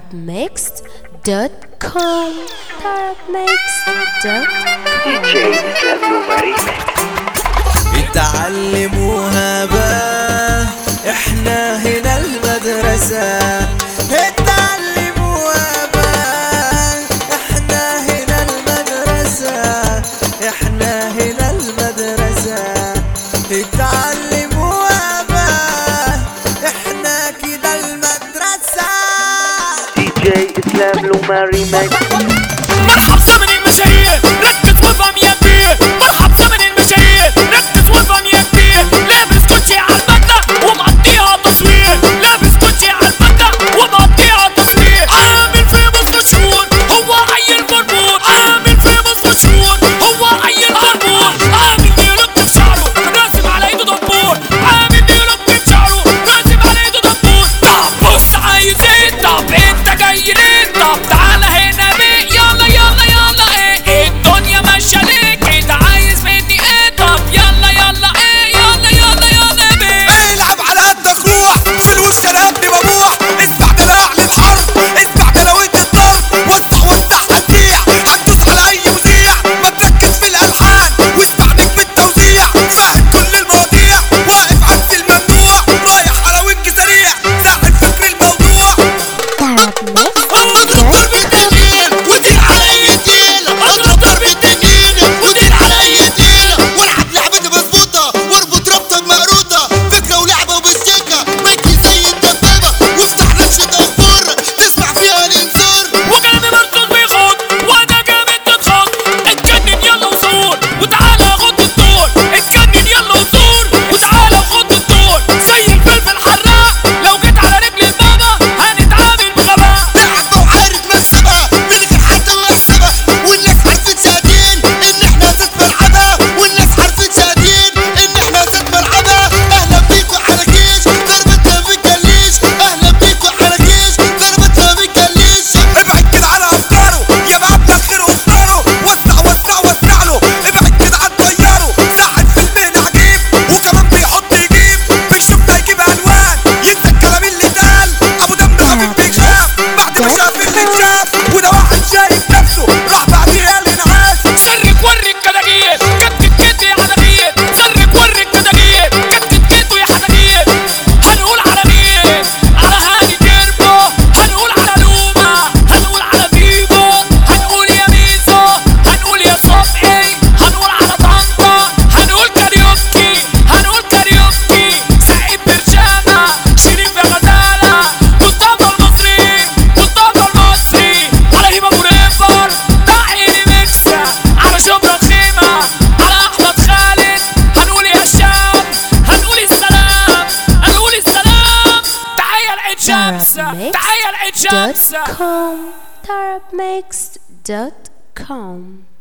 tarabmixed.com tarabmixed.com اتعلموها بقى احنا هنا المدرسة اتعلموها بقى احنا هنا المدرسة احنا هنا المدرسة اتعلموها بقى احنا كده المدرسة دي جي اسلام لوما ريماكس مرحب زمن المشاهير ركز وافهم يا كبير مرحب زمن المشاهير ركز وافهم يا كبير لابس كوتشي على البدلة ومقضيها تصوير لابس كوتشي على البدلة ومقضيها تصوير عامل فيموس مشهور هو عيل مربوط عامل فيموس مشهور هو عيل مربوط عامل بيرد في شعره راسم على ايده دبور عامل بيرد في شعره راسم على ايده دبور طب بص عايز ايه طب انت جاي ليه طب تعالى هنا بيه يلا يلا يلا ايه ايه الدنيا ماشيه ليه كده عايز مني ايه طب يلا يلا ايه يلا يلا يلا بيه العب على قدك روح في الوش انا قد ببوح اسمع جراح للحرب اسمع جراويت الضرب وسع وسع هتبيع هتدوس على اي مذيع ما تركز في الالحان واسمع نجم التوزيع فاهم كل المواضيع واقف عكس الممنوع رايح على وينج سريع ساحل فكر الموضوع tarabmixed.com ودير على اي تقيل اضرب ضربة تنين ودير على اي تقيل والعب لعبتي مظبوطة واربط ربطة مقروطة فكرة ولعبة وبالشيكة مدي زي الدبابة وافتح نشرة اخبار تسمع فيها الانذار وقلبي مرصوص بيخوض وانا جامد تتخض اتجنن يلا وصور وتعالى خد الدور اتجنن يلا وصور وتعالى خد الدور زي الفلفل حراق لو جيت على رجل البابا هنتعامل بغباء لعبة وعارف مكسبها من غير حتى مكسبة والناس عارفين شاهدين ان احنا ست ملعبة والناس عارفين شاهدين ان احنا ست ملعبة اهلا بيكوا على جيش ضربتها ما بتجليش اهلا بيكوا على جيش ضربتها ما بتجليش ابعد كده على افكاره يا مبلغ خير اختاره وسع وسع وسع له ابعد كده عن طياره ساعد في المهنة عجيب وكمان بيحط يجيب بيشوف ده يجيب الوان ينسى الكلام اللي اتقال ابو دم خفيف بيخاف بعد ما شاف اللي اتشاف وده واحد شايف نفسه راح بعديها الانعاش سرك ورك كداجيل كتكت كتو يا حداجيل سرك ورك كداجيل كتكت كتو يا حداجيل هنقول على مين على هاني كيربو هنقول على لوما هنقول على فيفو هنقول يا ميزو هنقول يا صبحي هنقول على طنطا هنقول كاريوكي هنقول كاريوكي سعيد برشامة شريف يا غزالة مصطفى المصري مصطفى المصري على هيما ابو ريفر داعي ريميكسا على شبرا خيمة على احمد خالد هنقول يا شام هنقول السلام هنقول السلام تحية لعيد شمس تحية لعيد شمس tarabmixed.com tarabmixed.com